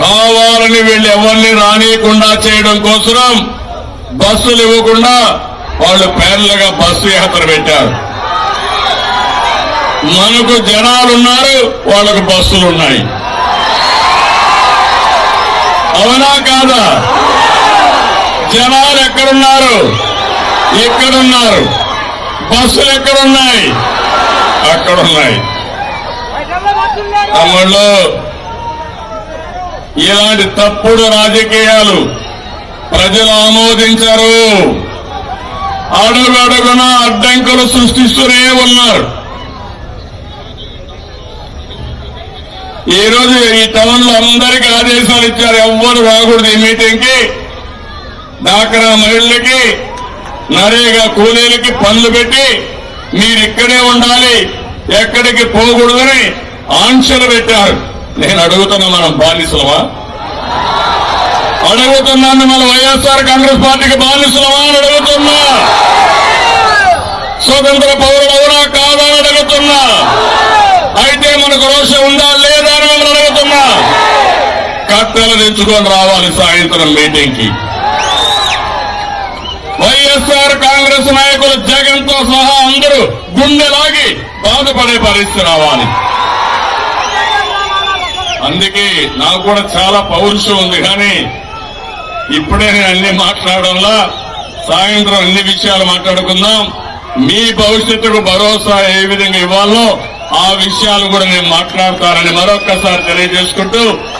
కావాలని వీళ్ళు ఎవరిని రానియకుండా చేయడం కోసం బస్సులు ఇవ్వకుండా వాళ్ళు పేర్లుగా బస్సు యాత్ర పెట్టారు మనకు జనాలున్నారు వాళ్ళకు బస్సులు ఉన్నాయి అవునా కాదా జనాలు ఎక్కడున్నారు ఎక్కడున్నారు బస్సులు ఎక్కడున్నాయి అక్కడున్నాయి తమ్ముళ్ళు ఇలాంటి తప్పుడు రాజకీయాలు ప్రజలు ఆమోదించరు అడుగడుగున అడ్డంకులు సృష్టిస్తూనే ఉన్నారు ఈ రోజు ఈ టౌన్ లో అందరికీ ఆదేశాలు ఇచ్చారు ఎవ్వరు రాకూడదు ఈ మీటింగ్ కి డాక్రా మహిళలకి నరేగా కూలీలకి పనులు పెట్టి మీరు ఇక్కడే ఉండాలి ఎక్కడికి పోకూడదని ఆంక్షలు పెట్టారు నేను అడుగుతున్నా మనం బానిసలమా అడుగుతున్నాను మన వైఎస్ఆర్ కాంగ్రెస్ పార్టీకి బానిసలమా అని అడుగుతున్నా స్వతంత్ర పౌరులు అవునా కాదా అని అడుగుతున్నా అయితే మనకు రోషం ఉందా లేదా అని మిమ్మల్ని అడుగుతున్నా కట్టెలు తెచ్చుకొని రావాలి సాయంత్రం మీటింగ్ కి వైఎస్ఆర్ కాంగ్రెస్ నాయకులు జగన్ తో సహా అందరూ గుండెలాగి బాధపడే పరిస్థితి రావాలి అందుకే నాకు కూడా చాలా పౌరుషం ఉంది కానీ ఇప్పుడే నేను అన్ని మాట్లాడడంలా సాయంత్రం అన్ని విషయాలు మాట్లాడుకుందాం మీ భవిష్యత్తుకు భరోసా ఏ విధంగా ఇవ్వాలో ఆ విషయాలు కూడా నేను మాట్లాడతానని మరొక్కసారి తెలియజేసుకుంటూ